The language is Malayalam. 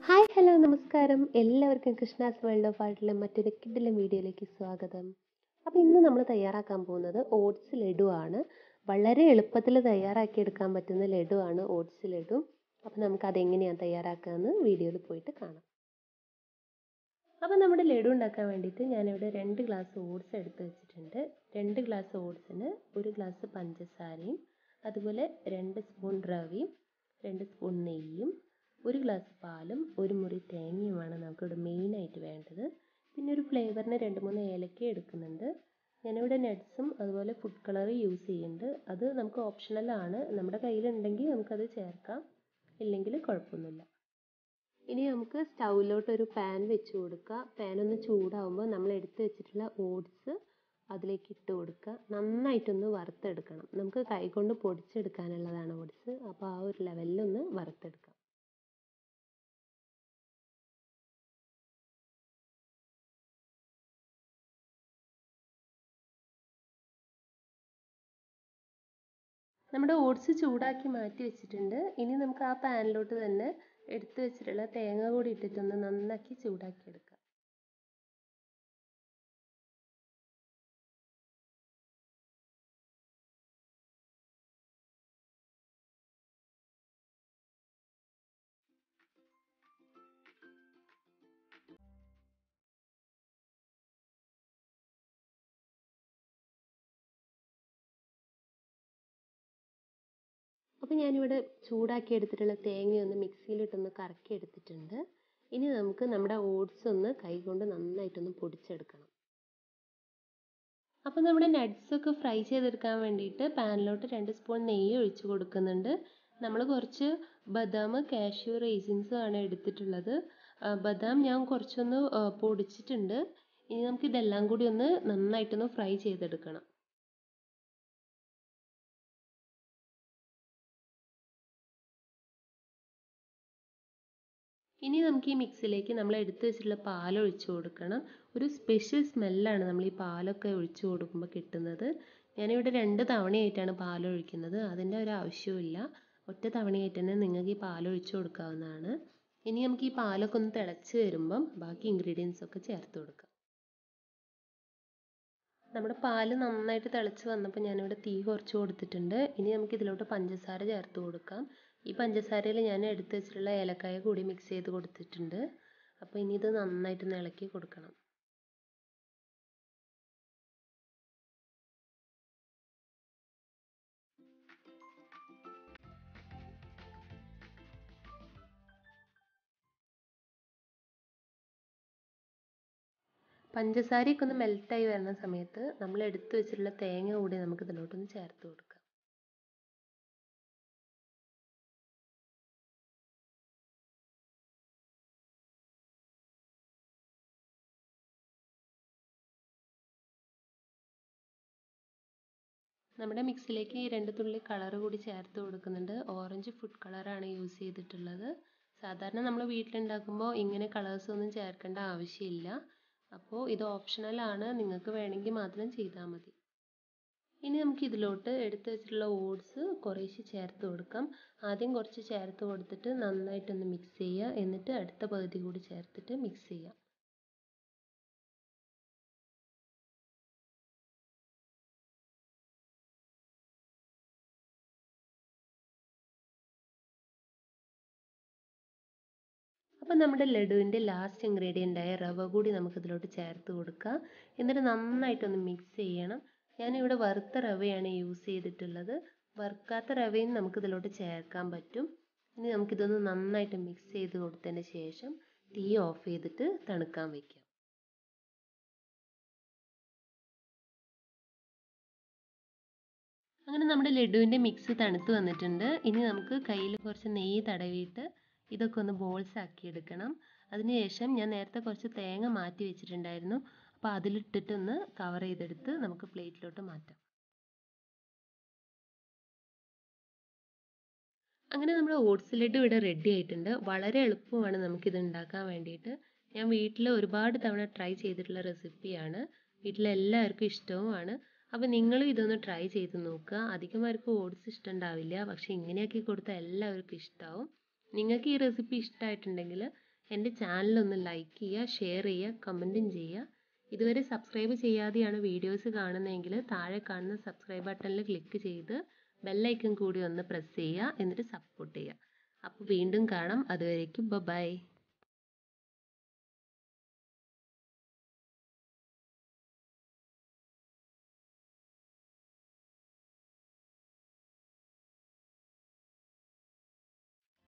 ഹായ് ഹലോ നമസ്കാരം എല്ലാവർക്കും കൃഷ്ണാസ് വേൾഡ് ഓഫ് ആർട്ടിലെ മറ്റൊരു കിഡിലെ വീഡിയോയിലേക്ക് സ്വാഗതം അപ്പോൾ ഇന്ന് നമ്മൾ തയ്യാറാക്കാൻ പോകുന്നത് ഓട്സ് ലഡു ആണ് വളരെ എളുപ്പത്തിൽ തയ്യാറാക്കി എടുക്കാൻ പറ്റുന്ന ലഡു ആണ് ഓട്സ് ലഡു അപ്പോൾ നമുക്ക് അതെങ്ങനെയാണ് തയ്യാറാക്കുകയെന്ന് വീഡിയോയിൽ പോയിട്ട് കാണാം അപ്പോൾ നമ്മുടെ ലഡു ഉണ്ടാക്കാൻ വേണ്ടിയിട്ട് ഞാനിവിടെ രണ്ട് ഗ്ലാസ് ഓട്സ് എടുത്ത് വെച്ചിട്ടുണ്ട് രണ്ട് ഗ്ലാസ് ഓട്സിന് ഒരു ഗ്ലാസ് പഞ്ചസാരയും അതുപോലെ രണ്ട് സ്പൂൺ റവയും രണ്ട് സ്പൂൺ നെയ്യും ഒരു ഗ്ലാസ് പാലും ഒരു മുറി തേങ്ങയുമാണ് നമുക്കിവിടെ മെയിനായിട്ട് വേണ്ടത് പിന്നെ ഒരു ഫ്ലേവറിന് രണ്ട് മൂന്ന് ഏലക്ക എടുക്കുന്നുണ്ട് ഞാനിവിടെ നട്ട്സും അതുപോലെ ഫുഡ് കളർ യൂസ് ചെയ്യുന്നുണ്ട് അത് നമുക്ക് ഓപ്ഷണലാണ് നമ്മുടെ കയ്യിലുണ്ടെങ്കിൽ നമുക്കത് ചേർക്കാം ഇല്ലെങ്കിൽ കുഴപ്പമൊന്നുമില്ല ഇനി നമുക്ക് സ്റ്റൗവിലോട്ട് ഒരു പാൻ വെച്ച് കൊടുക്കുക പാൻ ഒന്ന് ചൂടാവുമ്പോൾ നമ്മൾ എടുത്ത് വെച്ചിട്ടുള്ള ഓട്സ് അതിലേക്ക് ഇട്ട് കൊടുക്കുക നന്നായിട്ടൊന്ന് വറുത്തെടുക്കണം നമുക്ക് കൈകൊണ്ട് പൊടിച്ചെടുക്കാനുള്ളതാണ് ഓട്സ് അപ്പോൾ ആ ഒരു ലെവലിലൊന്ന് വറുത്തെടുക്കാം നമ്മുടെ ഓട്സ് ചൂടാക്കി മാറ്റി വെച്ചിട്ടുണ്ട് ഇനി നമുക്ക് ആ പാനിലോട്ട് തന്നെ എടുത്തു വെച്ചിട്ടുള്ള തേങ്ങ കൂടി ഇട്ടിട്ടൊന്ന് നന്നാക്കി ചൂടാക്കി എടുക്കാം അപ്പോൾ ഞാനിവിടെ ചൂടാക്കി എടുത്തിട്ടുള്ള തേങ്ങ ഒന്ന് മിക്സിയിലിട്ടൊന്ന് കറക്കി എടുത്തിട്ടുണ്ട് ഇനി നമുക്ക് നമ്മുടെ ഓട്സ് ഒന്ന് കൈകൊണ്ട് നന്നായിട്ടൊന്ന് പൊടിച്ചെടുക്കണം അപ്പോൾ നമ്മുടെ നട്ട്സ് ഒക്കെ ഫ്രൈ ചെയ്തെടുക്കാൻ വേണ്ടിയിട്ട് പാനിലോട്ട് രണ്ട് സ്പൂൺ നെയ്യ് ഒഴിച്ച് കൊടുക്കുന്നുണ്ട് നമ്മൾ കുറച്ച് ബദാം കാഷ്യൂ റേസിൻസും ആണ് എടുത്തിട്ടുള്ളത് ബദാം ഞാൻ കുറച്ചൊന്ന് പൊടിച്ചിട്ടുണ്ട് ഇനി നമുക്ക് ഇതെല്ലാം കൂടി ഒന്ന് നന്നായിട്ടൊന്ന് ഫ്രൈ ചെയ്തെടുക്കണം ഇനി നമുക്ക് ഈ മിക്സിലേക്ക് നമ്മൾ എടുത്തു വെച്ചിട്ടുള്ള പാൽ ഒഴിച്ചു കൊടുക്കണം ഒരു സ്പെഷ്യൽ സ്മെല്ലാണ് നമ്മൾ ഈ പാലൊക്കെ ഒഴിച്ചു കൊടുക്കുമ്പോൾ കിട്ടുന്നത് ഞാനിവിടെ രണ്ട് തവണയായിട്ടാണ് പാൽ ഒഴിക്കുന്നത് അതിൻ്റെ ഒരു ആവശ്യമില്ല ഒറ്റ തവണയായിട്ട് തന്നെ നിങ്ങൾക്ക് ഈ പാൽ ഒഴിച്ചു കൊടുക്കാവുന്നതാണ് ഇനി നമുക്ക് ഈ പാലൊക്കെ ഒന്ന് തിളച്ച് വരുമ്പം ബാക്കി ഇൻഗ്രീഡിയൻസ് ഒക്കെ ചേർത്ത് കൊടുക്കാം നമ്മുടെ പാല് നന്നായിട്ട് തിളച്ച് വന്നപ്പോൾ ഞാനിവിടെ തീ കുറച്ച് കൊടുത്തിട്ടുണ്ട് ഇനി നമുക്ക് ഇതിലോട്ട് പഞ്ചസാര ചേർത്ത് കൊടുക്കാം ഈ പഞ്ചസാരയിൽ ഞാൻ എടുത്ത് വെച്ചിട്ടുള്ള ഏലക്കായ കൂടി മിക്സ് ചെയ്ത് കൊടുത്തിട്ടുണ്ട് അപ്പോൾ ഇനി ഇത് നന്നായിട്ട് ഇളക്കി കൊടുക്കണം പഞ്ചസാരയൊക്കെ ഒന്ന് മെൽറ്റായി വരുന്ന സമയത്ത് നമ്മൾ എടുത്തു വെച്ചിട്ടുള്ള തേങ്ങ കൂടി നമുക്ക് ഇതിലോട്ടൊന്ന് ചേർത്ത് കൊടുക്കാം നമ്മുടെ മിക്സിലേക്ക് ഈ രണ്ട് തുള്ളി കളർ കൂടി ചേർത്ത് കൊടുക്കുന്നുണ്ട് ഓറഞ്ച് ഫുഡ് കളറാണ് യൂസ് ചെയ്തിട്ടുള്ളത് സാധാരണ നമ്മൾ വീട്ടിലുണ്ടാക്കുമ്പോൾ ഇങ്ങനെ കളേഴ്സ് ഒന്നും ചേർക്കേണ്ട ആവശ്യമില്ല അപ്പോൾ ഇത് ഓപ്ഷണലാണ് നിങ്ങൾക്ക് വേണമെങ്കിൽ മാത്രം ചെയ്താൽ മതി ഇനി നമുക്ക് ഇതിലോട്ട് എടുത്തു വെച്ചിട്ടുള്ള ഓട്സ് കുറേശ്ശെ ചേർത്ത് കൊടുക്കാം ആദ്യം കുറച്ച് ചേർത്ത് കൊടുത്തിട്ട് നന്നായിട്ടൊന്ന് മിക്സ് ചെയ്യുക എന്നിട്ട് അടുത്ത പകുതി കൂടി ചേർത്തിട്ട് മിക്സ് ചെയ്യാം അപ്പം നമ്മുടെ ലഡുവിൻ്റെ ലാസ്റ്റ് ഇൻഗ്രീഡിയൻ്റ് ആയ റവ കൂടി നമുക്ക് ഇതിലോട്ട് ചേർത്ത് കൊടുക്കാം എന്നിട്ട് നന്നായിട്ടൊന്ന് മിക്സ് ചെയ്യണം ഞാനിവിടെ വറുത്ത റവയാണ് യൂസ് ചെയ്തിട്ടുള്ളത് വറുക്കാത്ത റവയും നമുക്ക് ഇതിലോട്ട് ചേർക്കാൻ പറ്റും ഇനി നമുക്കിതൊന്ന് നന്നായിട്ട് മിക്സ് ചെയ്ത് കൊടുത്തതിന് ശേഷം തീ ഓഫ് ചെയ്തിട്ട് തണുക്കാൻ വയ്ക്കാം അങ്ങനെ നമ്മുടെ ലഡുവിൻ്റെ മിക്സ് തണുത്ത് വന്നിട്ടുണ്ട് ഇനി നമുക്ക് കയ്യിൽ കുറച്ച് നെയ്യ് തടവിയിട്ട് ഇതൊക്കെ ഒന്ന് ബോൾസ് ആക്കി എടുക്കണം അതിനുശേഷം ഞാൻ നേരത്തെ കുറച്ച് തേങ്ങ മാറ്റി വെച്ചിട്ടുണ്ടായിരുന്നു അപ്പോൾ അതിലിട്ടിട്ടൊന്ന് കവർ ചെയ്തെടുത്ത് നമുക്ക് പ്ലേറ്റിലോട്ട് മാറ്റാം അങ്ങനെ നമ്മുടെ ഓട്സ് ലഡു ഇവിടെ റെഡി ആയിട്ടുണ്ട് വളരെ എളുപ്പമാണ് നമുക്കിത് ഉണ്ടാക്കാൻ വേണ്ടിയിട്ട് ഞാൻ വീട്ടിൽ ഒരുപാട് തവണ ട്രൈ ചെയ്തിട്ടുള്ള റെസിപ്പിയാണ് വീട്ടിലെല്ലാവർക്കും ഇഷ്ടവുമാണ് അപ്പോൾ നിങ്ങളും ഇതൊന്ന് ട്രൈ ചെയ്ത് നോക്കുക അധികം ആർക്കും ഓട്സ് ഇഷ്ടമുണ്ടാവില്ല പക്ഷേ ഇങ്ങനെയാക്കി കൊടുത്താൽ എല്ലാവർക്കും ഇഷ്ടമാവും നിങ്ങൾക്ക് ഈ റെസിപ്പി ഇഷ്ടമായിട്ടുണ്ടെങ്കിൽ എൻ്റെ ചാനലൊന്ന് ലൈക്ക് ചെയ്യുക ഷെയർ ചെയ്യുക കമൻറ്റും ചെയ്യുക ഇതുവരെ സബ്സ്ക്രൈബ് ചെയ്യാതെയാണ് വീഡിയോസ് കാണുന്നതെങ്കിൽ താഴെ കാണുന്ന സബ്സ്ക്രൈബ് ബട്ടണിൽ ക്ലിക്ക് ചെയ്ത് ബെല്ലൈക്കൺ കൂടി ഒന്ന് പ്രസ് ചെയ്യുക എന്നിട്ട് സപ്പോർട്ട് ചെയ്യുക അപ്പോൾ വീണ്ടും കാണാം അതുവരേക്കും ബൈ